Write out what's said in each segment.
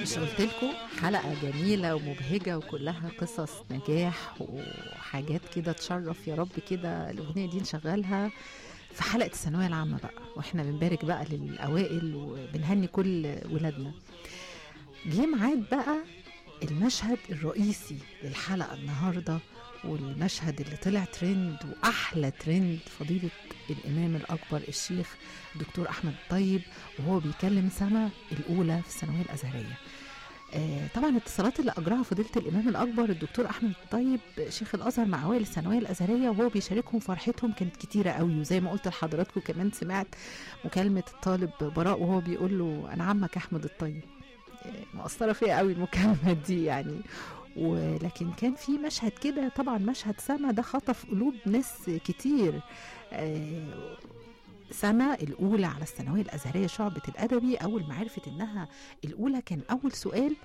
مش قلت لكم حلقة جميلة ومبهجة وكلها قصص نجاح وحاجات كده تشرف يا رب كده الأغنية دي نشغلها في حلقة الثانوية العامة بقى واحنا بنبارك بقى للأوائل وبنهني كل ولادنا جه ميعاد بقى المشهد الرئيسي للحلقة النهاردة والمشهد اللي طلع ترند وأحلى ترند فضيلة الإمام الأكبر الشيخ الدكتور أحمد الطيب وهو بيكلم سما الأولى في الثانوية الأزهرية آه طبعا الاتصالات اللي اجراها فضيله الامام الاكبر الدكتور احمد الطيب شيخ الازهر مع اوائل الثانويه الازهريه وهو بيشاركهم فرحتهم كانت كتيره قوي وزي ما قلت لحضراتكم كمان سمعت مكالمه الطالب براء وهو بيقول له انا عمك احمد الطيب آه مؤثره فيا قوي المكالمه دي يعني ولكن كان في مشهد كده طبعا مشهد سما ده خطف قلوب ناس كتير آه سما الأولى على الثانوية الأزهرية شعبة الأدبي أول ما عرفت إنها الأولى كان أول سؤال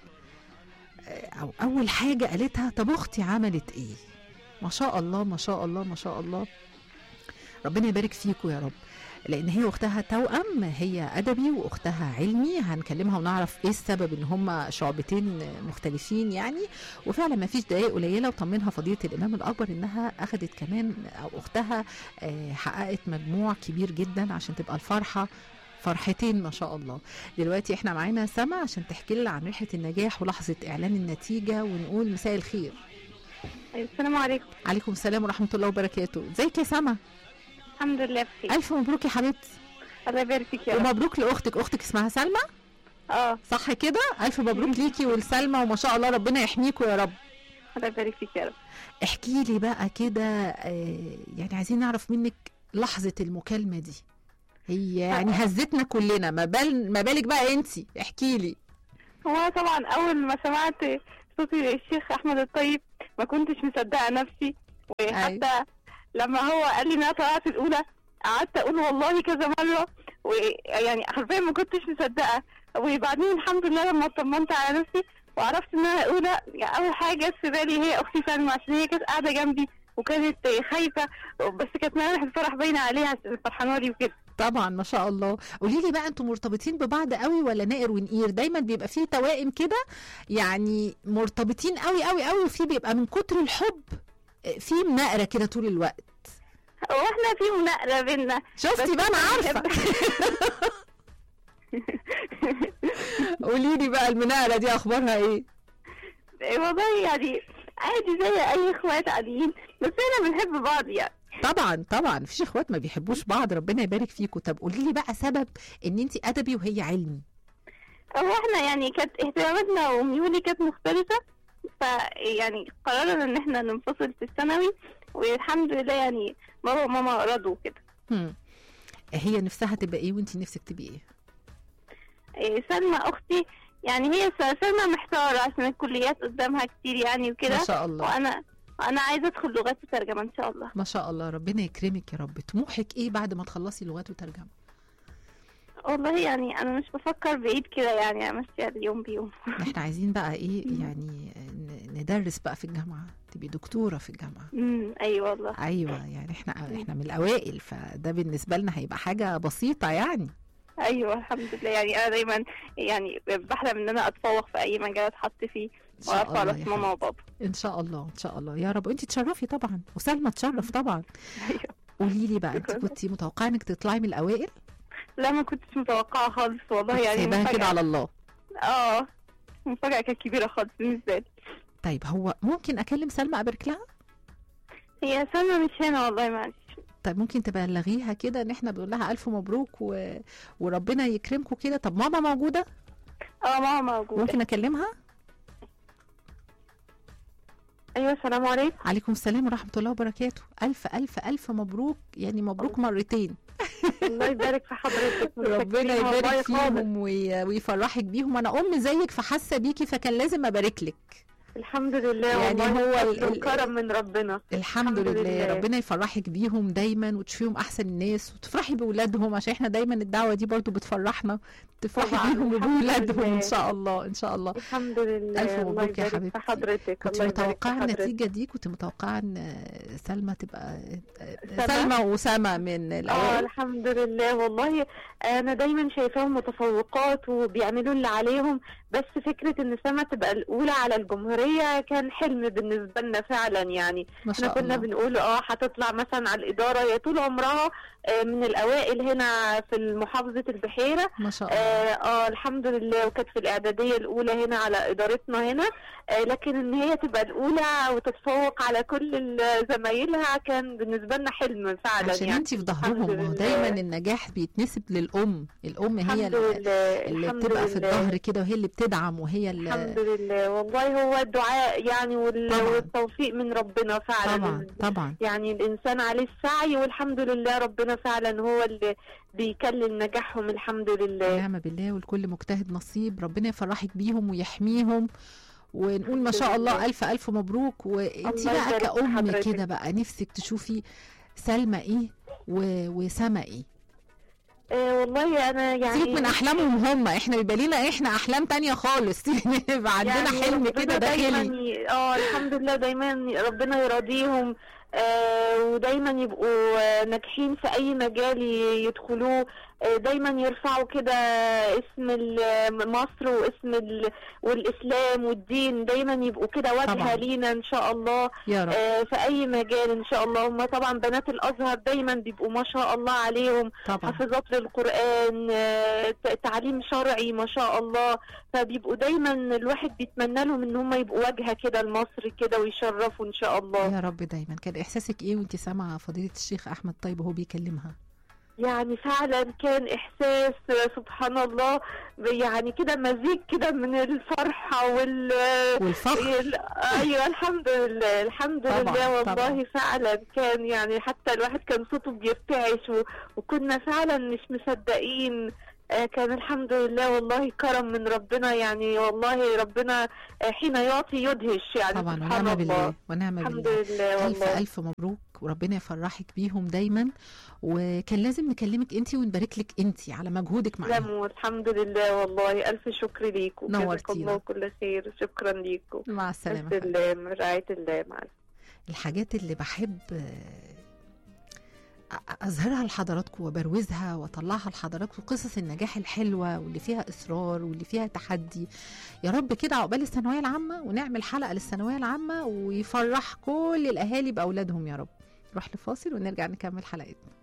أو أول حاجة قالتها طب أختي عملت إيه؟ ما شاء الله ما شاء الله ما شاء الله ربنا يبارك فيكم يا رب لان هي واختها توأم هي ادبي واختها علمي هنكلمها ونعرف ايه السبب ان هم شعبتين مختلفين يعني وفعلا ما فيش دقايق قليله وطمنها فضيله الامام الاكبر انها اخذت كمان او اختها حققت مجموع كبير جدا عشان تبقى الفرحه فرحتين ما شاء الله دلوقتي احنا معانا سما عشان تحكي لنا عن رحله النجاح ولحظه اعلان النتيجه ونقول مساء الخير السلام عليكم عليكم السلام ورحمه الله وبركاته ازيك يا سما الحمد لله بخير الف مبروك يا حبيبتي الله يبارك فيك يا رب ومبروك لاختك اختك اسمها سلمى اه صح كده الف مبروك ليكي ولسلمى وما شاء الله ربنا يحميكوا يا رب الله يبارك فيك يا رب احكي لي بقى كده آه يعني عايزين نعرف منك لحظه المكالمه دي هي يعني هزتنا كلنا ما بال ما بالك بقى انت احكي لي هو طبعا اول ما سمعت صوت الشيخ احمد الطيب ما كنتش مصدقه نفسي وحتى لما هو قال لي ان انا طلعت الاولى قعدت اقول والله كذا مره ويعني حرفيا ما كنتش مصدقه وبعدين الحمد لله لما اطمنت على نفسي وعرفت ان انا اولى يعني اول حاجه جت في بالي هي اختي سلمى عشان هي كانت قاعده جنبي وكانت خايفه بس كانت ملامح الفرح باينه عليها فرحانه لي وكده طبعا ما شاء الله قولي لي بقى انتوا مرتبطين ببعض قوي ولا نائر ونقير دايما بيبقى فيه توائم كده يعني مرتبطين قوي قوي قوي وفي بيبقى من كتر الحب في مناقره كده طول الوقت هو احنا في مناقره بينا شفتي بقى انا عارفه قولي لي بقى المناقره دي اخبارها ايه والله يعني عادي زي اي اخوات عاديين بس احنا بنحب بعض يعني طبعا طبعا مفيش اخوات ما بيحبوش بعض ربنا يبارك فيكم طب قولي لي بقى سبب ان انت ادبي وهي علمي هو احنا يعني كانت اهتماماتنا وميولي كانت مختلفه فيعني قررنا ان احنا ننفصل في الثانوي والحمد لله يعني بابا وماما رضوا كده هي نفسها تبقى ايه وانت نفسك تبقي ايه؟ إيه سلمى اختي يعني هي سلمى محتاره عشان الكليات قدامها كتير يعني وكده ما شاء الله وانا انا عايزه ادخل لغات وترجمه ان شاء الله ما شاء الله ربنا يكرمك يا رب طموحك ايه بعد ما تخلصي لغات وترجمه والله يعني انا مش بفكر بعيد كده يعني امشيها اليوم بيوم احنا عايزين بقى ايه يعني ندرس بقى في الجامعه تبقي دكتوره في الجامعه امم ايوه والله ايوه يعني احنا احنا من الاوائل فده بالنسبه لنا هيبقى حاجه بسيطه يعني ايوه الحمد لله يعني انا دايما يعني بحلم ان انا اتفوق في اي مجال اتحط فيه وارفع راس ماما وبابا ان شاء الله ان شاء الله يا رب انت تشرفي طبعا وسلمى تشرف طبعا ايوه قولي لي بقى انت كنتي متوقعه انك تطلعي من الاوائل لا ما كنتش متوقعه خالص والله يعني سايباها كده على الله اه مفاجاه كانت كبيره خالص بالنسبه لي طيب هو ممكن اكلم سلمى ابارك لها هي سلمى مش هنا والله معلش طيب ممكن تبلغيها كده ان احنا بنقول لها الف مبروك و... وربنا يكرمكم كده طب ماما موجوده اه ماما موجوده ممكن اكلمها ايوه السلام عليكم عليكم السلام ورحمه الله وبركاته الف الف الف مبروك يعني مبروك مرتين الله يبارك في حضرتك ربنا يبارك فيهم وي... ويفرحك بيهم انا ام زيك فحاسه بيكي فكان لازم ابارك لك الحمد لله يعني هو الكرم من ربنا الحمد, الحمد لله. لله ربنا يفرحك بيهم دايما وتشوفيهم احسن الناس وتفرحي باولادهم عشان احنا دايما الدعوه دي برضو بتفرحنا تفرحي بيهم وباولادهم ان شاء الله ان شاء الله الحمد لله الف مبروك يا حبيبتي حضرتك كنت متوقعه النتيجه دي كنت متوقعه ان سلمى تبقى سلمى وسما من الاول اه الحمد لله والله انا دايما شايفاهم متفوقات وبيعملوا اللي عليهم بس فكره ان سما تبقى الاولى على الجمهوريه كان حلم بالنسبه لنا فعلا يعني ما احنا شاء كنا الله بنقول اه هتطلع مثلا على الاداره هي طول عمرها آه، من الاوائل هنا في محافظه البحيره ما شاء اه, الله آه الحمد لله وكانت في الاعداديه الاولى هنا على ادارتنا هنا آه لكن ان هي تبقى الاولى وتتفوق على كل ال- زمايلها كان بالنسبه لنا حلم فعلا عشان يعني انت في ظهرهم الحمد ما هو لله. دايما النجاح بيتنسب للام الام هي الحمد اللي, لله اللي الحمد بتبقى في لله. الظهر كده وهي اللي بتدعم وهي الحمد اللي لله والله هو الدعاء يعني وال- طبعاً. والتوفيق من ربنا فعلا طبعا طبعا يعني الانسان عليه السعي والحمد لله ربنا فعلا هو اللي بيكلل نجاحهم الحمد لله نعم بالله والكل مجتهد نصيب ربنا يفرحك بيهم ويحميهم ونقول ما شاء الله لله. الف الف مبروك وانت الله بقى يبارك في كأم حضرتك. كده بقى نفسك تشوفي سلمى ايه و... وسما ايه آه والله انا يعني سيبك من احلامهم هم احنا بيبقى لينا احنا احلام تانية خالص يعني يبقى عندنا يعني حلم ربنا كده دايما داخلي ي- اه الحمد لله دايما ربنا يراضيهم آه ودايما يبقوا آه، ناجحين في اي مجال ي- يدخلوه آه دايما يرفعوا كده اسم ال- مصر واسم ال- والاسلام والدين دايما يبقوا كده طبعاً. واجهه لينا ان شاء الله يا رب آه في اي مجال ان شاء الله هم طبعا بنات الازهر دايما بيبقوا ما شاء الله عليهم طبعا حافظات للقرآن آه، ت- تعليم شرعي ما شاء الله فبيبقوا دايما الواحد بيتمنى لهم ان هم يبقوا واجهة كده لمصر كده ويشرفوا ان شاء الله يا رب دايما كان احساسك ايه وانت سامعه فضيله الشيخ احمد طيب وهو بيكلمها يعني فعلا كان احساس آه، سبحان الله يعني كده مزيج كده من الفرحة وال والفخر ال- ايوه الحمد لله الحمد طبعاً، لله والله طبعاً. فعلا كان يعني حتى الواحد كان صوته بيرتعش و- وكنا فعلا مش مصدقين آه، كان الحمد لله والله كرم من ربنا يعني والله ربنا آه، حين يعطي يدهش يعني طبعا سبحان ونعم بالله الله ونعم الحمد بالله لله ألف والله ألف مبروك وربنا يفرحك بيهم دايما وكان لازم نكلمك انت ونبارك لك انت على مجهودك معاهم تسلموا الحمد لله والله ألف شكر ليكم جزاكم نورتينا. الله كل خير شكرا ليكم مع السلامة بسم الله من رعاية الله مع الحاجات اللي بحب آه، أ- أظهرها لحضراتكم وبروزها وأطلعها لحضراتكم قصص النجاح الحلوة واللي فيها إصرار واللي فيها تحدي يا رب كده عقبال الثانوية العامة ونعمل حلقة للثانوية العامة ويفرح كل الأهالي بأولادهم يا رب نروح لفاصل ونرجع نكمل حلقتنا